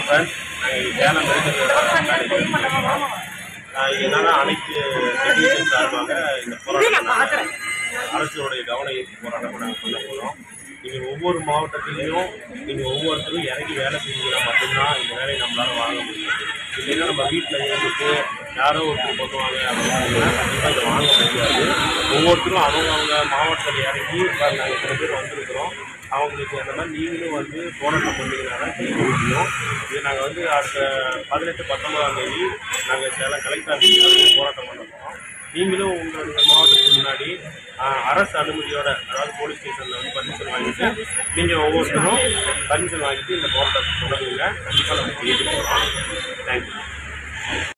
friends Salem medical என்னன்னா அனைத்து technician சார்பாக இந்த போராட்டம் அரசுடைய கவன ஈர்ப்பு போராட்டம் நாங்கள் பண்ண போகிறோம் நீங்கள் ஒவ்வொரு மாவட்டத்திலையும் நீங்கள் ஒவ்வொருத்தரும் இறங்கி வேலை செஞ்சீங்கன்னா மட்டும்தான் இந்த வேலையை நம்மளால வாங்க முடியும் இல்லைன்னா நம்ம வீட்டில் இருந்துட்டு யாரோ ஒருத்தர் பண்ணுவாங்க அப்படின்னா கண்டிப்பாக இதை வாங்க முடியாது ஒவ்வொருத்தரும் அவங்கவுங்க மாவட்டத்தில் இறங்கி பாருங்க, நாங்கள் சில பேர் வந்திருக்கிறோம் அவங்களுக்கு அந்த மாதிரி நீங்களும் வந்து போராட்டம் பண்ணீங்கன்னா தான் ஜெயிக்க முடியும் இது நாங்கள் வந்து அடுத்த பதினெட்டு பத்தொன்பதாம் தேதி நாங்கள் சேலம் கலெக்டர் ஆஃபீஸில் வந்து போராட்டம் பண்ண போகிறோம் நீங்களும் உங்களுடைய மாவட்டத்துக்கு முன்னாடி ஆஹ், அரசு அனுமதியோட அதாவது போலீஸ் ஸ்டேஷனில் வந்து பர்மிஷன் வாங்கிட்டு நீங்கள் ஒவ்வொருத்தரும் பர்மிஷன் வாங்கிட்டு இந்த போராட்டத்தை தொடங்குங்க கண்டிப்பாக நம்ம ஜெயிக்க போகிறோம் தேங்க்யூ